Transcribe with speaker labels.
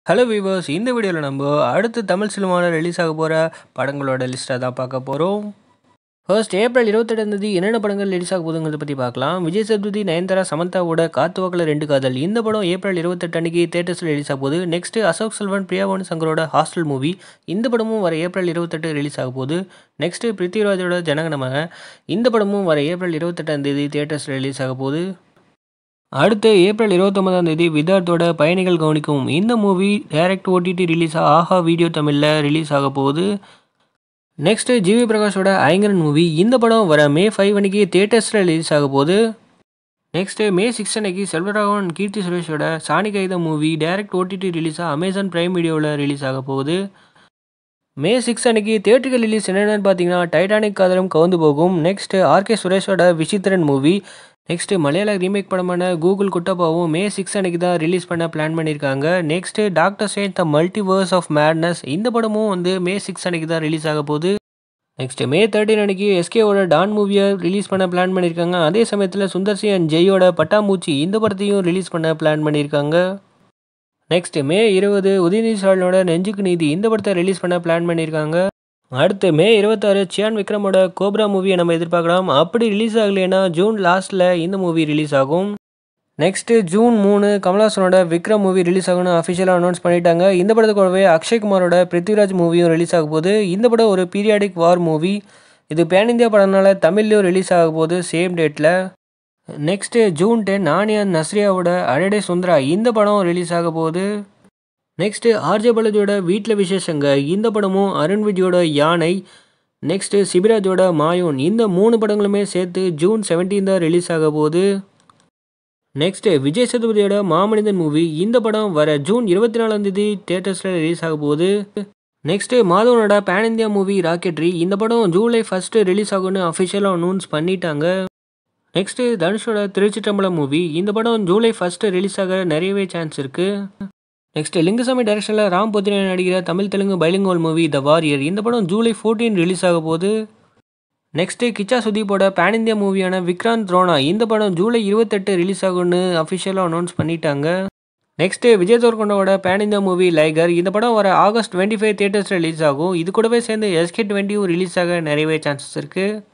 Speaker 1: hello viewers இந்த வீடியோவில் நம்ம அடுத்து தமிழ் சினிமாவில் ரிலீஸ் ஆக போகிற படங்களோட லிஸ்ட்டை தான் பார்க்க போகிறோம் ஃபர்ஸ்ட் ஏப்ரல் இருபத்தெட்டாம் தேதி என்னென்ன படங்கள் ரிலீஸ் ஆக போகுதுங்கிறத பற்றி பார்க்கலாம் விஜய் சேதுபதி நயன்தாரா சமந்தாவோட காத்துவாக்கில் ரெண்டு காதல் இந்த படம் ஏப்ரல் இருபத்தெட்டு அன்னைக்கு தேட்டர்ஸில் ரிலீஸ் ஆக போகுது நெக்ஸ்ட் அசோக் செல்வன் பிரியாவானு சங்கரோட ஹாஸ்டல் மூவி இந்த படமும் வர ஏப்ரல் இருபத்தெட்டு ரிலீஸ் ஆக போகுது நெக்ஸ்ட் பிருத்திவிராஜோட ஜனகணமன இந்த படமும் வர ஏப்ரல் இருபத்தெட்டாம் தேதி தேட்டர்ஸில் ரிலீஸ் ஆக போகுது அடுத்து ஏப்ரல் இருபத்தொம்பதாம் தேதி விதார்த்தோட பயணிகள் கவனிக்கும் இந்த movie direct OTT release Aha video தமிழில் ரிலீஸ் ஆக போகுது நெக்ஸ்ட்டு ஜிவி பிரகாஷோட ஐங்கரன் மூவி இந்த படம் வர மே ஃபைவ் அன்னைக்கு தேட்டர்ஸில் ரிலீஸ் ஆக போகுது நெக்ஸ்ட்டு மே சிக்ஸ் அன்னைக்கு செல்வராகவன் கீர்த்தி சுரேஷோட Saani Kaayidham movie direct OTT ரிலீஸாக அமேசான் பிரைம் வீடியோவில் ரிலீஸ் ஆக போகுது மே சிக்ஸ் அன்னைக்கு தேட்டருக்கு ரிலீஸ் என்னென்னு பார்த்தீங்கன்னா டைட்டானிக் காதலும் கவுந்து போகும் நெக்ஸ்ட் ஆர்கே சுரேஷோட விசித்திரன் மூவி நெக்ஸ்ட்டு மலையாள ரீமேக் படமான கூகுள் குட்டப்பாவும் மே சிக்ஸ் அன்னைக்கு தான் ரிலீஸ் பண்ண பிளான் பண்ணியிருக்காங்க next Doctor Strange the Multiverse of Madness இந்த படமும் வந்து மே சிக்ஸ் அன்னைக்கு தான் ரிலீஸ் ஆக போகுது நெக்ஸ்ட் மே தேர்ட்டின் அன்னைக்கு எஸ்கேவோட டான் மூவியை ரிலீஸ் பண்ண பிளான் பண்ணியிருக்காங்க அதே சமயத்தில் சுந்தர் சி அண்ட் ஜெயோட பட்டாம்பூச்சி இந்த படத்தையும் ரிலீஸ் பண்ண பிளான் பண்ணியிருக்காங்க நெக்ஸ்ட் மே இருபது உதயநிதி ஸ்டாலினோட நெஞ்சுக்கு நீதி இந்த படத்தை ரிலீஸ் பண்ண பிளான் பண்ணியிருக்காங்க அடுத்து மே இருபத்தாறு சியான் விக்ரமோட கோப்ரா மூவியை நம்ம எதிர்பார்க்கலாம் அப்படி ரிலீஸ் ஆகலைன்னா ஜூன் லாஸ்ட்டில் இந்த மூவி ரிலீஸ் ஆகும் நெக்ஸ்ட்டு ஜூன் மூணு கமல்ஹாசனோட விக்ரம் மூவி ரிலீஸ் ஆகணும்னு அஃபிஷியலாக அனௌன்ஸ் பண்ணிட்டாங்க இந்த படத்துக்கூடவே அக்ஷய்குமாரோட பிருத்விராஜ் மூவியும் ரிலீஸ் ஆக போகுது இந்த படம் ஒரு பீரியாடிக் வார் மூவி இது பேன் இந்தியா படம்னால தமிழ்லேயும் ரிலீஸ் ஆக போகுது சேம் டேட்டில் நெக்ஸ்ட்டு ஜூன் டென் ஆனியன் நஸ்ரியாவோட அடடே சுந்தரா இந்த படம் ரிலீஸ் ஆக போகுது நெக்ஸ்ட்டு ஆர்ஜே பாலாஜியோட வீட்டில் விசேஷங்க இந்த படமும் அருண் விஜயோட யானை நெக்ஸ்ட்டு சிபிராஜோட மாயோன் இந்த மூணு படங்களுமே சேர்த்து ஜூன் செவன்டீன் தான் ரிலீஸ் ஆக போகுது நெக்ஸ்ட்டு விஜய் சேதுபதியோட மாமனிதன் மூவி இந்த படம் வர ஜூன் இருபத்தி நாலாம் தேதி தேட்டர்ஸில் ரிலீஸ் ஆக போகுது நெக்ஸ்ட்டு மாதவனோட பேன் இந்தியா மூவி ராக்கெட்ரி இந்த படம் ஜூலை ஃபஸ்ட்டு ரிலீஸ் ஆகும்னு அஃபிஷியலாக அனௌன்ஸ் பண்ணிட்டாங்க நெக்ஸ்ட்டு தனுஷோட திருச்சிற்றம்பலம் மூவி இந்த படம் ஜூலை ஃபஸ்ட்டு ரிலீஸ் ஆக நிறையவே சான்ஸ் இருக்குது நெக்ஸ்ட் லிங்குசாமி டைரக்ஷனில் ராம் பொத்திரன் நடிக்கிற Tamil Telugu bilingual movie the Warrior இந்த படம் ஜூலை ஃபோர்டீன் ரிலீஸ் ஆக போகுது நெக்ஸ்ட்டு கிச்சா சுதீப்போட பேன் இந்தியா மூவியான விக்ராந்த் த்ரோனா இந்த படம் ஜூலை இருபத்தெட்டு ரிலீஸ் ஆகும்னு அஃபிஷியலாக அனௌன்ஸ் பண்ணிட்டாங்க நெக்ஸ்ட்டு விஜய் தேவர்கொண்டோட பேன் இந்தியா மூவி லைகர் இந்த படம் வர ஆகஸ்ட் டுவெண்ட்டி ஃபைவ் தேட்டர்ஸில் ரிலீஸ் ஆகும் இது கூடவே சேர்ந்து எஸ்கே டுவெண்ட்டியும் ரிலீஸ் ஆக நிறையவே சான்சஸ் இருக்குது